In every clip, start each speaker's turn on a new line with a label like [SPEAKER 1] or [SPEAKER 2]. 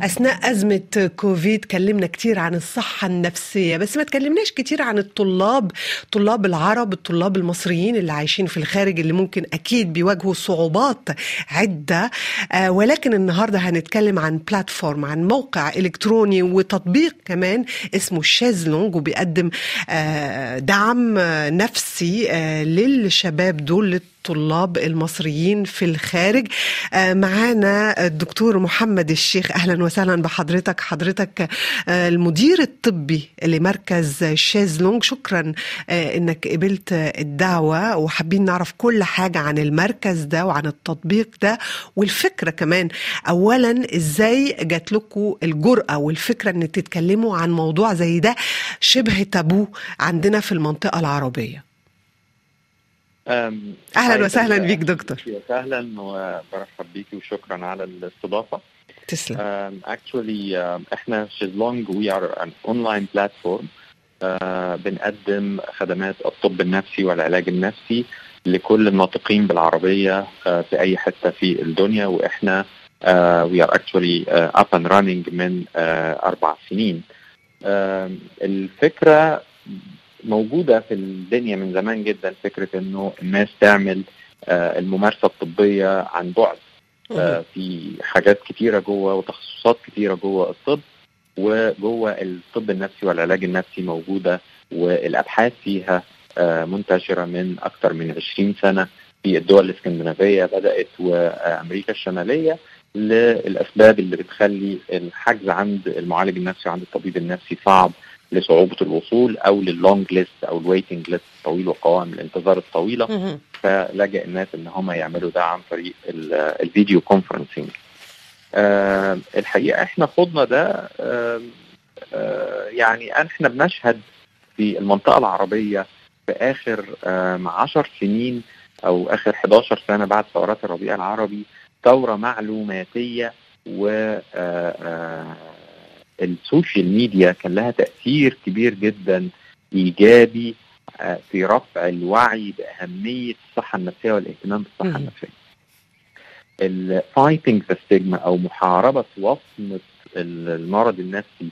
[SPEAKER 1] أثناء أزمة كوفيد كلمنا كتير عن الصحة النفسية بس ما تكلمناش كتير عن الطلاب طلاب العرب الطلاب المصريين اللي عايشين في الخارج اللي ممكن أكيد بيواجهوا صعوبات عدة آه ولكن النهاردة هنتكلم عن بلاتفورم عن موقع إلكتروني وتطبيق كمان اسمه شيزلونج وبيقدم آه دعم نفسي آه للشباب دول الطلاب المصريين في الخارج معانا الدكتور محمد الشيخ اهلا وسهلا بحضرتك حضرتك المدير الطبي لمركز شيزلونج شكرا انك قبلت الدعوه وحابين نعرف كل حاجه عن المركز ده وعن التطبيق ده والفكره كمان اولا ازاي جات لكم الجرأه والفكره ان تتكلموا عن موضوع زي ده شبه تابو عندنا في المنطقه العربية اهلا وسهلا بيك دكتور
[SPEAKER 2] اهلا وبرحب بيكي وشكرا على الاستضافه
[SPEAKER 1] تسلم
[SPEAKER 2] اكشولي um, uh, احنا شيزلونج وي ار ان اونلاين بلاتفورم بنقدم خدمات الطب النفسي والعلاج النفسي لكل الناطقين بالعربيه uh, في اي حته في الدنيا واحنا وي ار اكشولي اب اند راننج من uh, اربع سنين الفكره موجوده في الدنيا من زمان جدا فكره انه الناس تعمل آه الممارسه الطبيه عن بعد آه في حاجات كتيره جوه وتخصصات كتيره جوه الطب وجوه الطب النفسي والعلاج النفسي موجوده والابحاث فيها آه منتشره من اكثر من 20 سنه في الدول الاسكندنافيه بدات وامريكا الشماليه للاسباب اللي بتخلي الحجز عند المعالج النفسي وعند الطبيب النفسي صعب لصعوبة الوصول أو لللونج ليست أو الويتنج ليست طويل وقوائم الانتظار الطويلة فلجأ الناس إن هم يعملوا ده عن طريق الفيديو كونفرنسنج أه الحقيقة إحنا خضنا ده أه أه يعني إحنا بنشهد في المنطقة العربية في آخر عشر سنين أو آخر 11 سنة بعد ثورات الربيع العربي ثورة معلوماتية و السوشيال ميديا كان لها تأثير كبير جدا إيجابي في رفع الوعي بأهمية الصحة النفسية والاهتمام بالصحة النفسية. الفايتنج ذا ستيجما أو محاربة وصمة المرض النفسي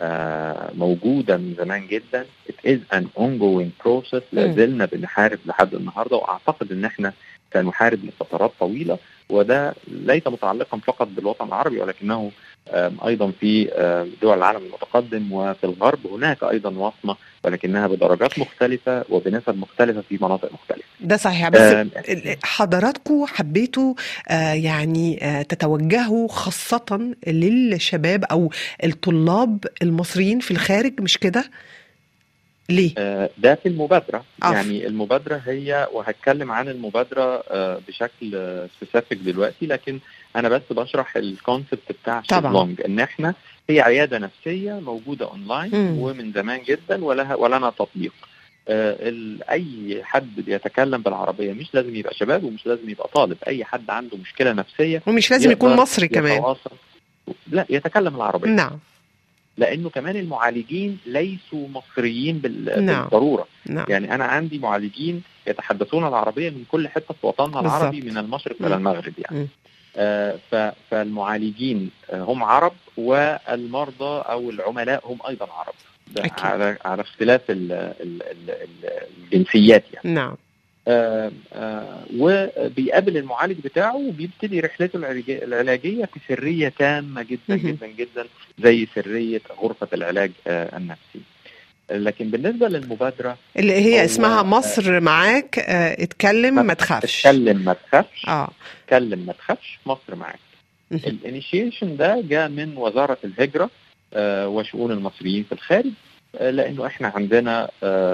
[SPEAKER 2] موجودة من زمان جدا it is an ongoing process لازلنا بنحارب لحد النهاردة وأعتقد إن إحنا سنحارب لفترات طويلة وده ليس متعلقا فقط بالوطن العربي ولكنه ايضا في دول العالم المتقدم وفي الغرب هناك ايضا وصمه ولكنها بدرجات مختلفه وبنسب مختلفه في مناطق مختلفه.
[SPEAKER 1] ده صحيح بس آه حضراتكم حبيتوا آه يعني آه تتوجهوا خاصه للشباب او الطلاب المصريين في الخارج مش كده؟ ليه؟
[SPEAKER 2] آه ده في المبادرة أوف. يعني المبادرة هي وهتكلم عن المبادرة آه بشكل سبيسيفيك دلوقتي لكن أنا بس بشرح الكونسبت بتاع شيزلونج إن إحنا هي عيادة نفسية موجودة أونلاين م. ومن زمان جدا ولها ولنا تطبيق آه أي حد بيتكلم بالعربية مش لازم يبقى شباب ومش لازم يبقى طالب أي حد عنده مشكلة نفسية
[SPEAKER 1] ومش لازم يكون مصري كمان
[SPEAKER 2] لا يتكلم العربية
[SPEAKER 1] نعم
[SPEAKER 2] لانه كمان المعالجين ليسوا مصريين بال... نعم. بالضروره
[SPEAKER 1] نعم.
[SPEAKER 2] يعني انا عندي معالجين يتحدثون العربيه من كل حته في وطننا العربي من المشرق الى المغرب يعني آه ف... فالمعالجين هم عرب والمرضى او العملاء هم ايضا عرب على على اختلاف ال... ال... ال... الجنسيات يعني
[SPEAKER 1] نعم
[SPEAKER 2] آه آه وبيقابل المعالج بتاعه وبيبتدي رحلته العلاجيه في سريه تامه جدا جدا جدا زي سريه غرفه العلاج آه النفسي. لكن بالنسبه للمبادره
[SPEAKER 1] اللي هي اسمها مصر معاك اتكلم ما تخافش
[SPEAKER 2] اتكلم ما تخافش
[SPEAKER 1] اه
[SPEAKER 2] اتكلم ما تخافش مصر معاك. الانيشيشن ده جاء من وزاره الهجره وشؤون المصريين في الخارج لانه احنا عندنا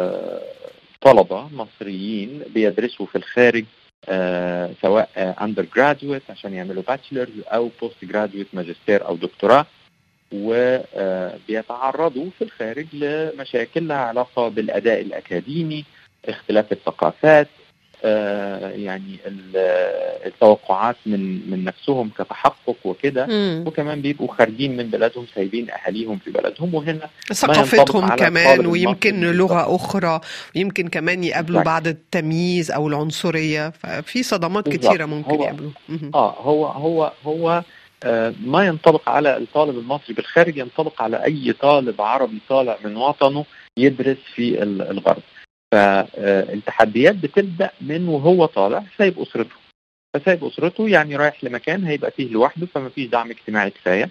[SPEAKER 2] طلبه مصريين بيدرسوا في الخارج آه سواء اندر آه جرادويت عشان يعملوا باتشلرز او بوست جرادويت ماجستير او دكتوراه وبيتعرضوا في الخارج لمشاكل لها علاقه بالاداء الاكاديمي اختلاف الثقافات آه يعني التوقعات من من نفسهم كتحقق وكده وكمان بيبقوا خارجين من بلادهم سايبين اهاليهم في بلدهم وهنا
[SPEAKER 1] ثقافتهم كمان ويمكن لغه اخرى ويمكن كمان يقابلوا بعض التمييز او العنصريه ففي صدمات كتيره ممكن
[SPEAKER 2] هو
[SPEAKER 1] يقابلوا
[SPEAKER 2] اه هو هو هو ما ينطبق على الطالب المصري بالخارج ينطبق على اي طالب عربي طالع من وطنه يدرس في الغرب فالتحديات بتبدا من وهو طالع سايب اسرته فسايب اسرته يعني رايح لمكان هيبقى فيه لوحده فما فيش دعم اجتماعي كفايه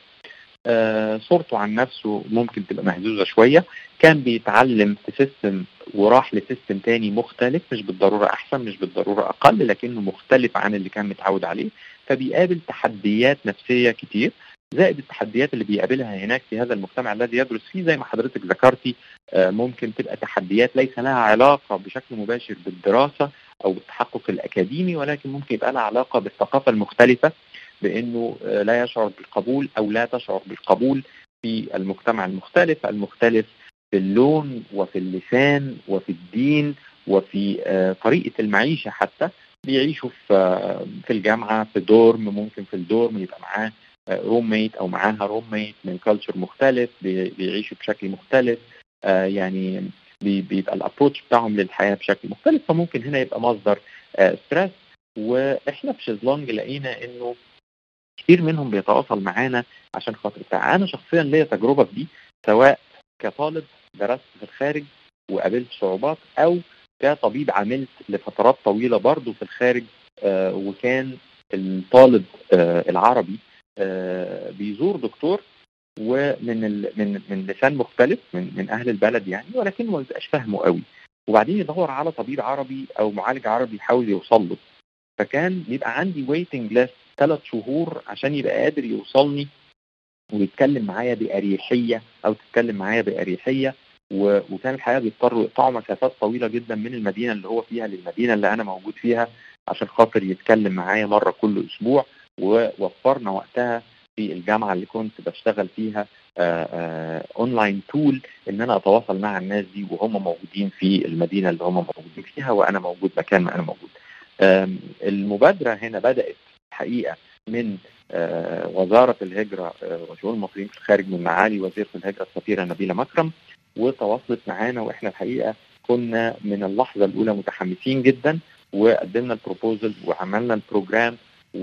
[SPEAKER 2] آه صورته عن نفسه ممكن تبقى مهزوزه شويه كان بيتعلم في سيستم وراح لسيستم تاني مختلف مش بالضروره احسن مش بالضروره اقل لكنه مختلف عن اللي كان متعود عليه فبيقابل تحديات نفسيه كتير زائد التحديات اللي بيقابلها هناك في هذا المجتمع الذي يدرس فيه زي ما حضرتك ذكرتي ممكن تبقى تحديات ليس لها علاقة بشكل مباشر بالدراسة أو بالتحقق الأكاديمي ولكن ممكن يبقى لها علاقة بالثقافة المختلفة بأنه لا يشعر بالقبول أو لا تشعر بالقبول في المجتمع المختلف المختلف في اللون وفي اللسان وفي الدين وفي طريقة المعيشة حتى بيعيشوا في في الجامعة في دورم ممكن في الدورم يبقى معاه روم ميت او معاها روم ميت من كلتشر مختلف بيعيشوا بشكل مختلف آه يعني بيبقى الابروتش بتاعهم للحياه بشكل مختلف فممكن هنا يبقى مصدر آه ستريس واحنا في شيزلونج لقينا انه كتير منهم بيتواصل معانا عشان خاطر انا شخصيا ليا تجربه في دي سواء كطالب درست في الخارج وقابلت صعوبات او كطبيب عملت لفترات طويله برضه في الخارج آه وكان الطالب العربي آه بيزور دكتور ومن ال... من من لسان مختلف من من اهل البلد يعني ولكن ما بيبقاش فاهمه قوي وبعدين يدور على طبيب عربي او معالج عربي يحاول يوصل له فكان بيبقى عندي ويتنج ليست ثلاث شهور عشان يبقى قادر يوصلني ويتكلم معايا بأريحية أو تتكلم معايا بأريحية و... وكان الحقيقة بيضطروا يقطعوا مسافات طويلة جدا من المدينة اللي هو فيها للمدينة اللي أنا موجود فيها عشان خاطر يتكلم معايا مرة كل أسبوع ووفرنا وقتها في الجامعه اللي كنت بشتغل فيها اونلاين تول ان انا اتواصل مع الناس دي وهم موجودين في المدينه اللي هم موجودين فيها وانا موجود مكان ما انا موجود. المبادره هنا بدات الحقيقه من وزاره الهجره وشؤون المصريين في الخارج من معالي وزيره الهجره السفيره نبيله مكرم وتواصلت معانا واحنا الحقيقه كنا من اللحظه الاولى متحمسين جدا وقدمنا البروبوزل وعملنا البروجرام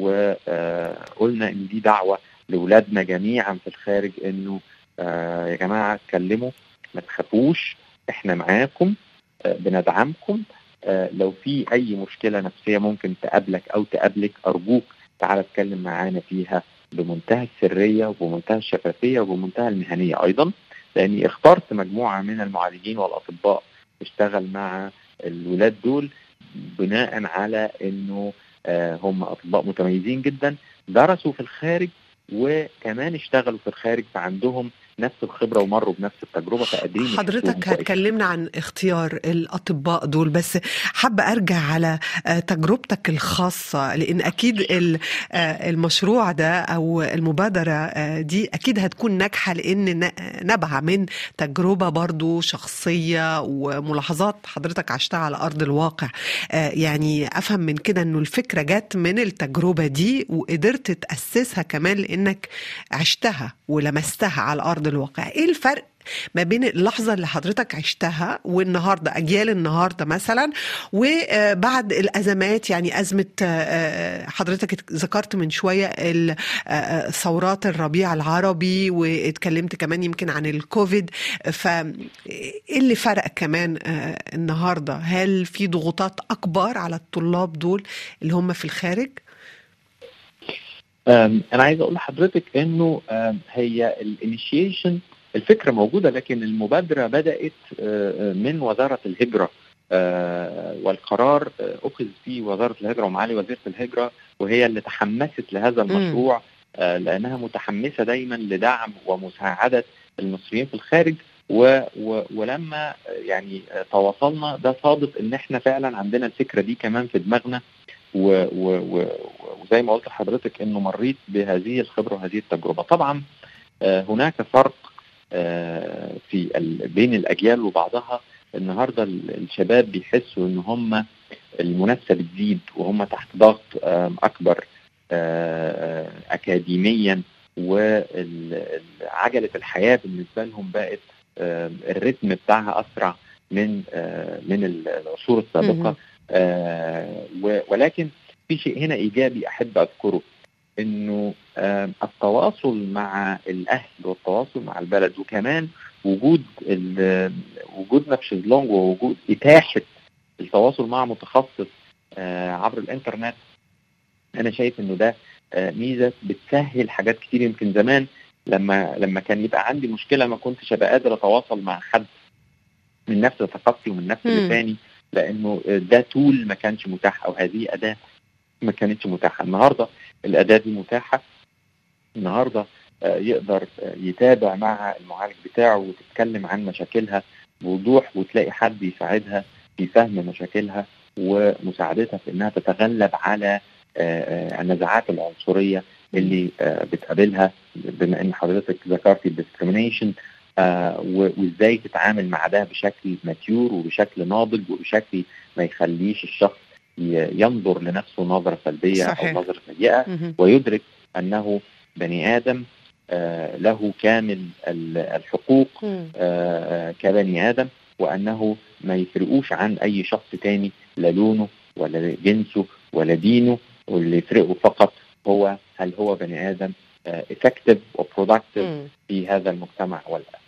[SPEAKER 2] وقلنا ان دي دعوه لاولادنا جميعا في الخارج انه آه يا جماعه اتكلموا ما تخافوش احنا معاكم آه بندعمكم آه لو في اي مشكله نفسيه ممكن تقابلك او تقابلك ارجوك تعال اتكلم معانا فيها بمنتهى السريه وبمنتهى الشفافيه وبمنتهى المهنيه ايضا لاني اخترت مجموعه من المعالجين والاطباء اشتغل مع الولاد دول بناء على انه هم اطباء متميزين جدا درسوا في الخارج وكمان اشتغلوا في الخارج فعندهم نفس الخبره ومروا بنفس التجربه فقادرين
[SPEAKER 1] حضرتك هتكلمنا عن اختيار الاطباء دول بس حابه ارجع على تجربتك الخاصه لان اكيد المشروع ده او المبادره دي اكيد هتكون ناجحه لان نبع من تجربه برضو شخصيه وملاحظات حضرتك عشتها على ارض الواقع يعني افهم من كده انه الفكره جت من التجربه دي وقدرت تاسسها كمان لانك عشتها ولمستها على ارض الواقع ايه الفرق ما بين اللحظه اللي حضرتك عشتها والنهارده اجيال النهارده مثلا وبعد الازمات يعني ازمه حضرتك ذكرت من شويه ثورات الربيع العربي واتكلمت كمان يمكن عن الكوفيد فايه اللي فرق كمان النهارده هل في ضغوطات اكبر على الطلاب دول اللي هم في الخارج؟
[SPEAKER 2] انا عايز اقول لحضرتك انه هي الانيشيشن الفكره موجوده لكن المبادره بدات من وزاره الهجره والقرار اخذ في وزاره الهجره ومعالي وزيره الهجره وهي اللي تحمست لهذا المشروع لانها متحمسه دايما لدعم ومساعده المصريين في الخارج و و ولما يعني تواصلنا ده صادف ان احنا فعلا عندنا الفكره دي كمان في دماغنا و و و وزي ما قلت لحضرتك انه مريت بهذه الخبره وهذه التجربه طبعا هناك فرق في بين الاجيال وبعضها النهارده الشباب بيحسوا ان هم المنافسه بتزيد وهم تحت ضغط اكبر اكاديميا وعجله الحياه بالنسبه لهم بقت الريتم بتاعها اسرع من من العصور السابقه ولكن في شيء هنا ايجابي احب اذكره انه آه، التواصل مع الاهل والتواصل مع البلد وكمان وجود ال- وجودنا في شيزلونج ووجود اتاحه التواصل مع متخصص آه، عبر الانترنت انا شايف انه ده آه، ميزه بتسهل حاجات كتير يمكن زمان لما لما كان يبقى عندي مشكله ما كنتش ابقى قادر اتواصل مع حد من نفس ثقافتي ومن نفس
[SPEAKER 1] مم.
[SPEAKER 2] لساني لانه ده تول ما كانش متاح او هذه اداه ما كانتش متاحه النهارده الاداه دي متاحه النهارده آه، يقدر آه، يتابع مع المعالج بتاعه وتتكلم عن مشاكلها بوضوح وتلاقي حد يساعدها في فهم مشاكلها ومساعدتها في انها تتغلب على آه، آه، النزعات العنصريه اللي آه، بتقابلها بما ان حضرتك ذكرتي الديسكريميشن وازاي تتعامل مع ده بشكل ماتيور وبشكل ناضج وبشكل ما يخليش الشخص ي- ينظر لنفسه نظره سلبيه
[SPEAKER 1] صحيح.
[SPEAKER 2] او نظره سيئه
[SPEAKER 1] مهم.
[SPEAKER 2] ويدرك انه بني ادم آه، له كامل ال- الحقوق
[SPEAKER 1] مم.
[SPEAKER 2] آه، كبني ادم وانه ما يفرقوش عن اي شخص تاني لا لونه ولا جنسه ولا دينه واللي يفرقه فقط هو هل هو بني ادم افكتيف وبرودكتيف
[SPEAKER 1] مم.
[SPEAKER 2] في هذا المجتمع ولا لا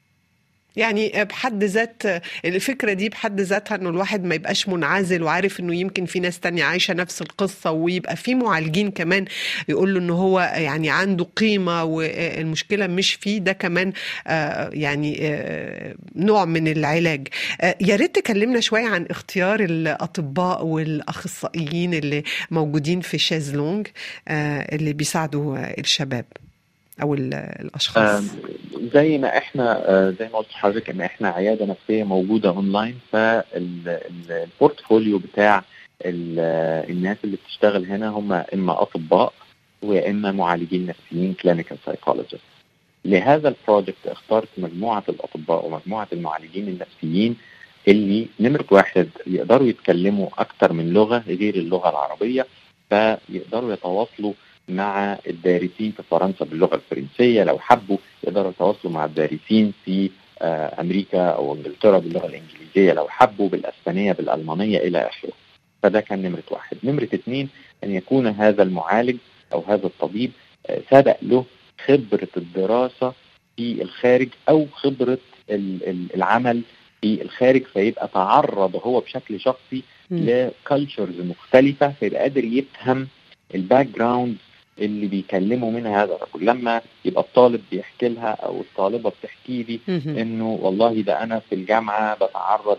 [SPEAKER 1] يعني بحد ذات الفكرة دي بحد ذاتها انه الواحد ما يبقاش منعزل وعارف انه يمكن في ناس تانية عايشة نفس القصة ويبقى في معالجين كمان يقول له انه هو يعني عنده قيمة والمشكلة مش فيه ده كمان آه، يعني آه، نوع من العلاج آه، يا ريت تكلمنا شوية عن اختيار الأطباء والأخصائيين اللي موجودين في شيزلونج آه، اللي بيساعدوا الشباب أو ال- الأشخاص
[SPEAKER 2] آم، زي ما احنا آه، زي ما قلت لحضرتك ان احنا عياده نفسيه موجوده اونلاين فالبورتفوليو بتاع ال- آه، الناس اللي بتشتغل هنا هم اما اطباء ويا اما معالجين نفسيين كلينيكال سايكولوجيست لهذا البروجكت اخترت مجموعه الاطباء ومجموعه المعالجين النفسيين اللي نمره واحد يقدروا يتكلموا اكتر من لغه غير اللغه العربيه فيقدروا يتواصلوا مع الدارسين في فرنسا باللغه الفرنسيه لو حبوا يقدروا يتواصلوا مع الدارسين في آه، امريكا او انجلترا باللغه الانجليزيه لو حبوا بالاسبانيه بالالمانيه الى اخره فده كان نمره واحد نمره اثنين ان يكون هذا المعالج او هذا الطبيب آه، سبق له خبره الدراسه في الخارج او خبره ال- ال- العمل في الخارج فيبقى تعرض هو بشكل شخصي
[SPEAKER 1] مم.
[SPEAKER 2] لكالتشرز مختلفه فيبقى قادر يفهم الباك جراوند اللي بيكلموا منها هذا الرجل لما يبقى الطالب بيحكي لها او الطالبه بتحكي لي
[SPEAKER 1] مهم.
[SPEAKER 2] انه والله ده انا في الجامعه بتعرض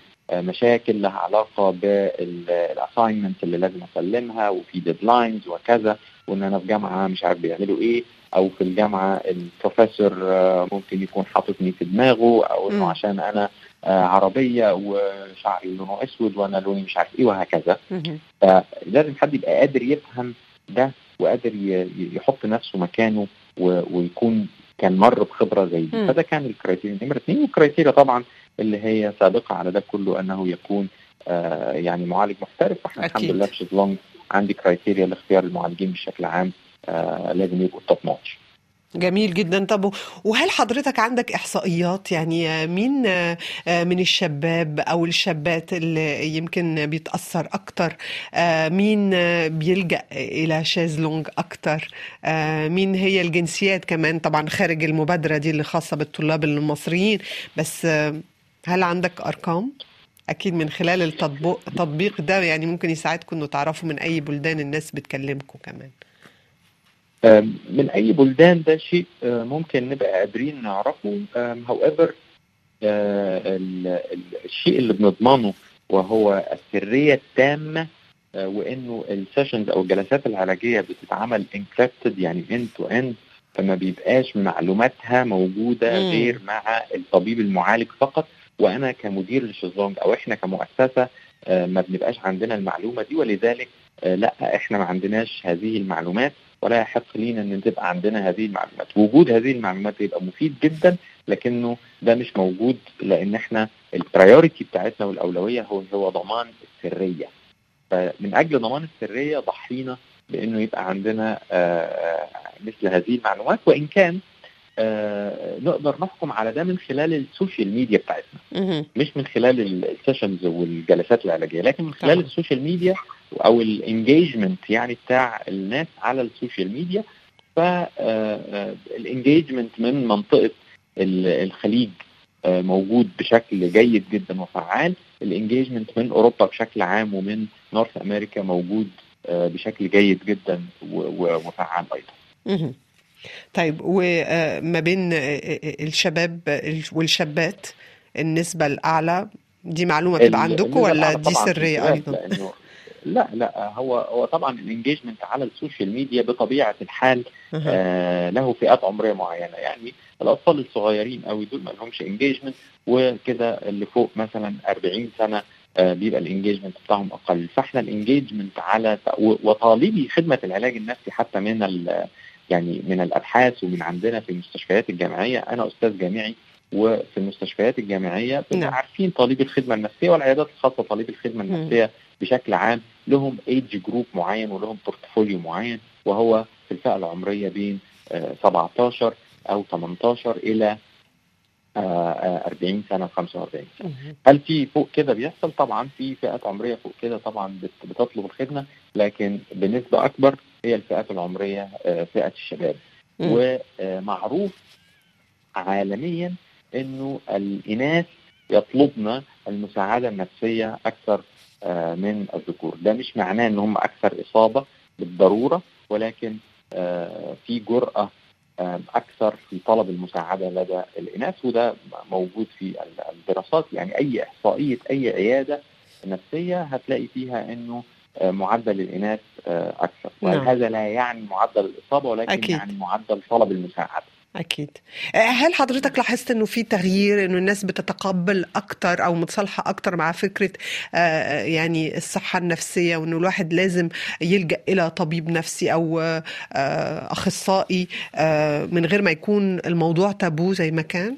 [SPEAKER 2] لمشاكل لها علاقه بالاساينمنت اللي لازم اسلمها وفي ديدلاينز وكذا وان انا في جامعه مش عارف بيعملوا ايه او في الجامعه البروفيسور آه، ممكن يكون حاططني في دماغه او
[SPEAKER 1] مم.
[SPEAKER 2] انه عشان انا آه، عربيه وشعري لونه اسود وانا لوني مش عارف ايه وهكذا
[SPEAKER 1] مهم.
[SPEAKER 2] فلازم حد يبقى قادر يفهم ده وقادر ي- ي- يحط نفسه مكانه و- ويكون كان مر بخبره زي دي
[SPEAKER 1] مم.
[SPEAKER 2] فده كان الكرايتيريا نمره اثنين والكرايتيريا طبعا اللي هي سابقه على ده كله انه يكون آه يعني معالج محترف واحنا الحمد
[SPEAKER 1] أكيد.
[SPEAKER 2] لله في شيزلونج عندي كرايتيريا لاختيار المعالجين بشكل عام آه لازم يبقوا توب نوتش
[SPEAKER 1] جميل جدا طب وهل حضرتك عندك إحصائيات يعني مين من الشباب أو الشابات اللي يمكن بيتأثر أكتر مين بيلجأ إلى شازلونج أكتر مين هي الجنسيات كمان طبعا خارج المبادرة دي اللي خاصة بالطلاب المصريين بس هل عندك أرقام؟ أكيد من خلال التطبيق التطبيق ده يعني ممكن يساعدكم إنه تعرفوا من أي بلدان الناس بتكلمكم كمان
[SPEAKER 2] من اي بلدان ده شيء ممكن نبقى قادرين نعرفه however الشيء اللي بنضمنه وهو السريه التامه وانه السيشنز او الجلسات العلاجيه بتتعمل انكريبتد يعني اند تو اند فما بيبقاش معلوماتها موجوده
[SPEAKER 1] مم.
[SPEAKER 2] غير مع الطبيب المعالج فقط وانا كمدير للشيزلونج او احنا كمؤسسه ما بنبقاش عندنا المعلومه دي ولذلك لا احنا ما عندناش هذه المعلومات ولا يحق لينا ان تبقى عندنا هذه المعلومات وجود هذه المعلومات يبقى مفيد جدا لكنه ده مش موجود لان احنا البرايورتي بتاعتنا والاولويه هو هو ضمان السريه فمن اجل ضمان السريه ضحينا بانه يبقى عندنا مثل هذه المعلومات وان كان نقدر نحكم على ده من خلال السوشيال ميديا بتاعتنا مش من خلال السيشنز والجلسات العلاجيه لكن من خلال
[SPEAKER 1] طبعا.
[SPEAKER 2] السوشيال ميديا او الانجيجمنت يعني بتاع الناس على السوشيال ميديا فالانجيجمنت من منطقه الخليج موجود بشكل جيد جدا وفعال الانجيجمنت من اوروبا بشكل عام ومن نورث امريكا موجود بشكل جيد جدا وفعال ايضا
[SPEAKER 1] طيب وما بين الشباب والشابات النسبه الاعلى دي معلومه بتبقى عندكم ولا دي سريه ايضا؟
[SPEAKER 2] لا لا هو هو طبعا الانجيجمنت على السوشيال ميديا بطبيعه الحال آه له فئات عمريه معينه يعني الاطفال الصغيرين قوي دول ما لهمش انجيجمنت وكده اللي فوق مثلا 40 سنه آه بيبقى الانجيجمنت بتاعهم اقل فاحنا الانجيجمنت على وطالبي خدمه العلاج النفسي حتى من يعني من الابحاث ومن عندنا في المستشفيات الجامعيه انا استاذ جامعي وفي المستشفيات الجامعيه نعم. عارفين طالبي الخدمه النفسيه والعيادات الخاصه طالبي الخدمه النفسيه م. بشكل عام لهم ايدج جروب معين ولهم بورتفوليو معين وهو في الفئه العمريه بين 17 او 18 الى 40 سنه 45 سنه هل في فوق كده بيحصل طبعا في فئات عمريه فوق كده طبعا بتطلب الخدمه لكن بنسبه اكبر هي الفئات العمريه فئه الشباب ومعروف عالميا انه الاناث يطلبن المساعده النفسيه اكثر من الذكور ده مش معناه ان هم اكثر اصابه بالضروره ولكن في جرأه اكثر في طلب المساعده لدى الاناث وده موجود في الدراسات يعني اي احصائيه اي عياده نفسيه هتلاقي فيها انه معدل الاناث اكثر وهذا لا يعني معدل الاصابه ولكن أكيد. يعني معدل طلب المساعده
[SPEAKER 1] أكيد هل حضرتك لاحظت أنه في تغيير أنه الناس بتتقبل أكتر أو متصالحة أكتر مع فكرة يعني الصحة النفسية وأنه الواحد لازم يلجأ إلى طبيب نفسي أو أخصائي من غير ما يكون الموضوع تابو زي ما كان؟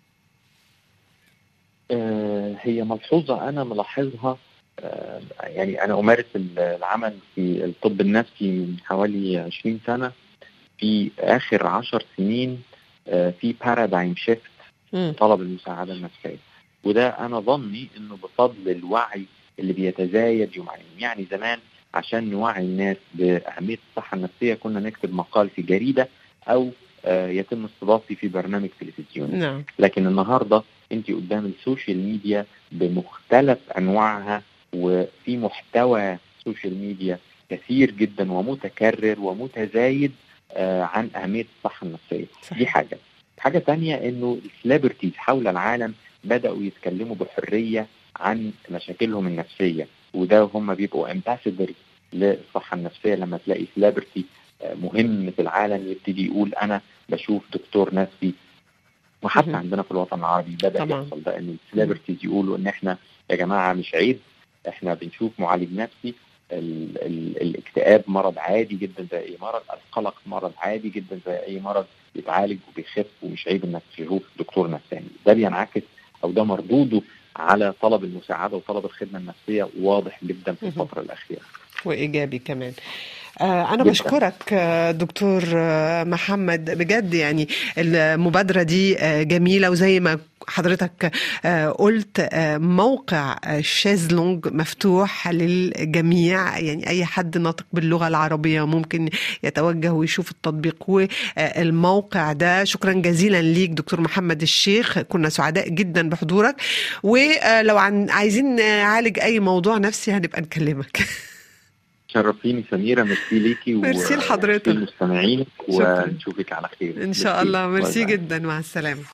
[SPEAKER 2] هي ملحوظة أنا ملاحظها يعني أنا أمارس العمل في الطب النفسي من حوالي 20 سنة في اخر عشر سنين في بارادايم شيفت طلب المساعده النفسيه وده انا ظني انه بفضل الوعي اللي بيتزايد يوم عن يوم يعني زمان عشان نوعي الناس باهميه الصحه النفسيه كنا نكتب مقال في جريده او يتم استضافتي في برنامج تلفزيوني
[SPEAKER 1] نعم.
[SPEAKER 2] لكن النهارده انت قدام السوشيال ميديا بمختلف انواعها وفي محتوى سوشيال ميديا كثير جدا ومتكرر ومتزايد آه عن أهمية الصحة النفسية صحيح. دي حاجة حاجة تانية إنه السليبرتيز حول العالم بدأوا يتكلموا بحرية عن مشاكلهم النفسية وده هم بيبقوا امباسدرز للصحة النفسية لما تلاقي سليبرتي آه مهم في العالم يبتدي يقول أنا بشوف دكتور نفسي وحتى عندنا في الوطن العربي بدأ طبعا. يحصل ده إن السليبرتيز يقولوا إن إحنا يا جماعة مش عيب إحنا بنشوف معالج نفسي ال ال الاكتئاب مرض عادي جدا زي اي مرض القلق مرض عادي جدا زي اي مرض بيتعالج وبيخف ومش عيب انك تشوف دكتور نفساني ده بينعكس او ده مردوده على طلب المساعده وطلب الخدمه النفسيه واضح جدا في الفتره الاخيره
[SPEAKER 1] وايجابي كمان أنا بشكرك دكتور محمد بجد يعني المبادرة دي جميلة وزي ما حضرتك قلت موقع شازلونج مفتوح للجميع يعني أي حد ناطق باللغة العربية ممكن يتوجه ويشوف التطبيق والموقع ده شكرا جزيلا ليك دكتور محمد الشيخ كنا سعداء جدا بحضورك ولو عايزين نعالج أي موضوع نفسي هنبقى نكلمك
[SPEAKER 2] شرفيني سميره ميرسي ليكي
[SPEAKER 1] ميرسي لحضرتك
[SPEAKER 2] المستمعين ونشوفك على خير
[SPEAKER 1] ان شاء الله ميرسي جدا مع السلامه